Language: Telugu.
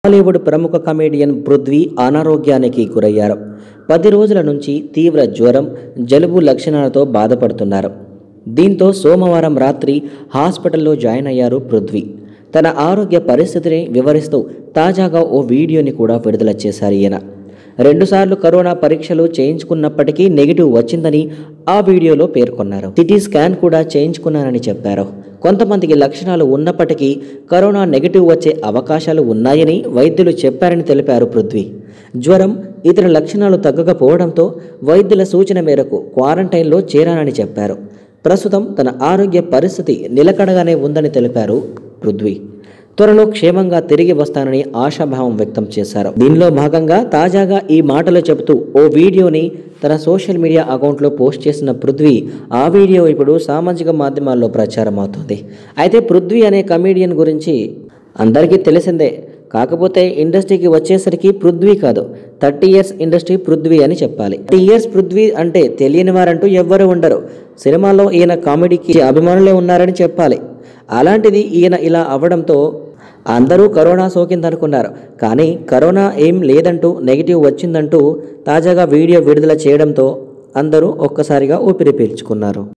బాలీవుడ్ ప్రముఖ కమేడియన్ పృథ్వీ అనారోగ్యానికి గురయ్యారు పది రోజుల నుంచి తీవ్ర జ్వరం జలుబు లక్షణాలతో బాధపడుతున్నారు దీంతో సోమవారం రాత్రి హాస్పిటల్లో జాయిన్ అయ్యారు పృథ్వీ తన ఆరోగ్య పరిస్థితిని వివరిస్తూ తాజాగా ఓ వీడియోని కూడా విడుదల చేశారు ఈయన రెండుసార్లు కరోనా పరీక్షలు చేయించుకున్నప్పటికీ నెగిటివ్ వచ్చిందని ఆ వీడియోలో పేర్కొన్నారు సిటీ స్కాన్ కూడా చేయించుకున్నానని చెప్పారు కొంతమందికి లక్షణాలు ఉన్నప్పటికీ కరోనా నెగిటివ్ వచ్చే అవకాశాలు ఉన్నాయని వైద్యులు చెప్పారని తెలిపారు పృథ్వీ జ్వరం ఇతర లక్షణాలు తగ్గకపోవడంతో వైద్యుల సూచన మేరకు క్వారంటైన్లో చేరానని చెప్పారు ప్రస్తుతం తన ఆరోగ్య పరిస్థితి నిలకడగానే ఉందని తెలిపారు పృథ్వీ త్వరలో క్షేమంగా తిరిగి వస్తానని ఆశాభావం వ్యక్తం చేశారు దీనిలో భాగంగా తాజాగా ఈ మాటలు చెబుతూ ఓ వీడియోని తన సోషల్ మీడియా అకౌంట్లో పోస్ట్ చేసిన పృథ్వీ ఆ వీడియో ఇప్పుడు సామాజిక మాధ్యమాల్లో ప్రచారం అవుతుంది అయితే పృథ్వీ అనే కమేడియన్ గురించి అందరికీ తెలిసిందే కాకపోతే ఇండస్ట్రీకి వచ్చేసరికి పృథ్వీ కాదు థర్టీ ఇయర్స్ ఇండస్ట్రీ పృథ్వీ అని చెప్పాలి థర్టీ ఇయర్స్ పృథ్వీ అంటే తెలియని వారంటూ ఎవ్వరూ ఉండరు సినిమాలో ఈయన కామెడీకి అభిమానులే ఉన్నారని చెప్పాలి అలాంటిది ఈయన ఇలా అవ్వడంతో అందరూ కరోనా సోకిందనుకున్నారు కానీ కరోనా ఏం లేదంటూ నెగిటివ్ వచ్చిందంటూ తాజాగా వీడియో విడుదల చేయడంతో అందరూ ఒక్కసారిగా ఊపిరి పీల్చుకున్నారు